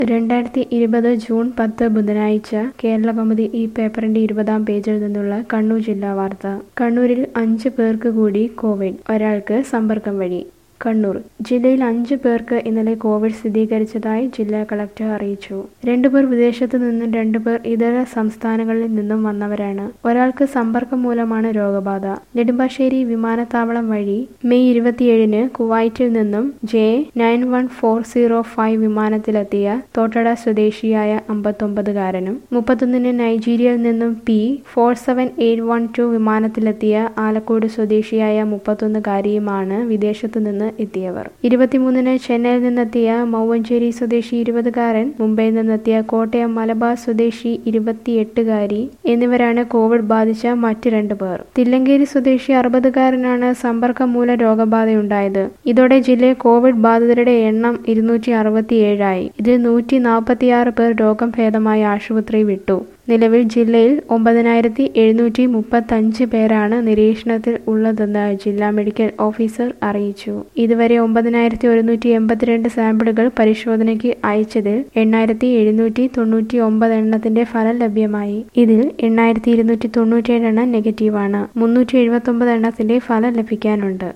രണ്ടായിരത്തി ഇരുപത് ജൂൺ പത്ത് ബുധനാഴ്ച കേരളകൗമുദി ഈ പേപ്പറിന്റെ ഇരുപതാം പേജിൽ നിന്നുള്ള കണ്ണൂർ ജില്ലാ വാർത്ത കണ്ണൂരിൽ അഞ്ച് പേർക്ക് കൂടി കോവിഡ് ഒരാൾക്ക് സമ്പർക്കം വഴി കണ്ണൂർ ജില്ലയിൽ അഞ്ച് പേർക്ക് ഇന്നലെ കോവിഡ് സ്ഥിരീകരിച്ചതായി ജില്ലാ കളക്ടർ അറിയിച്ചു രണ്ടുപേർ വിദേശത്തു നിന്നും രണ്ടുപേർ ഇതര സംസ്ഥാനങ്ങളിൽ നിന്നും വന്നവരാണ് ഒരാൾക്ക് സമ്പർക്കം മൂലമാണ് രോഗബാധ നെടുമ്പാശ്ശേരി വിമാനത്താവളം വഴി മെയ് ഇരുപത്തിയേഴിന് കുവൈറ്റിൽ നിന്നും J nine one four zero five വിമാനത്തിലെത്തിയ തോട്ടട സ്വദേശിയായ അമ്പത്തൊമ്പതുകാരനും മുപ്പത്തൊന്നിന് നൈജീരിയയിൽ നിന്നും P four seven eight one two വിമാനത്തിലെത്തിയ ആലക്കോട് സ്വദേശിയായ മുപ്പത്തൊന്നുകാരിയുമാണ് വിദേശത്തു നിന്ന് എത്തിയവർ ഇരുപത്തിമൂന്നിന് ചെന്നൈയിൽ നിന്നെത്തിയ മൗവഞ്ചേരി സ്വദേശി ഇരുപതുകാരൻ മുംബൈയിൽ നിന്നെത്തിയ കോട്ടയം മലബാർ സ്വദേശി ഇരുപത്തിയെട്ടുകാരി എന്നിവരാണ് കോവിഡ് ബാധിച്ച മറ്റ് രണ്ടു പേർ തില്ലങ്കേരി സ്വദേശി അറുപതുകാരനാണ് സമ്പർക്കം മൂലം രോഗബാധയുണ്ടായത് ഇതോടെ ജില്ലയിൽ കോവിഡ് ബാധിതരുടെ എണ്ണം ഇരുന്നൂറ്റി അറുപത്തിയേഴായി ഇതിൽ നൂറ്റി നാൽപ്പത്തിയാറ് പേർ രോഗം ഭേദമായി ആശുപത്രി വിട്ടു നിലവിൽ ജില്ലയിൽ ഒമ്പതിനായിരത്തി എഴുന്നൂറ്റി മുപ്പത്തഞ്ച് പേരാണ് നിരീക്ഷണത്തിൽ ഉള്ളതെന്ന് ജില്ലാ മെഡിക്കൽ ഓഫീസർ അറിയിച്ചു ഇതുവരെ ഒമ്പതിനായിരത്തി ഒരുന്നൂറ്റി എൺപത്തിരണ്ട് സാമ്പിളുകൾ പരിശോധനയ്ക്ക് അയച്ചതിൽ എണ്ണായിരത്തി എഴുന്നൂറ്റി തൊണ്ണൂറ്റി ഒമ്പത് എണ്ണത്തിന്റെ ഫലം ലഭ്യമായി ഇതിൽ എണ്ണായിരത്തി ഇരുന്നൂറ്റി തൊണ്ണൂറ്റിയേഴ് എണ്ണം നെഗറ്റീവാണ് മുന്നൂറ്റി എഴുപത്തി ഒമ്പത് എണ്ണത്തിന്റെ ഫലം ലഭിക്കാനുണ്ട്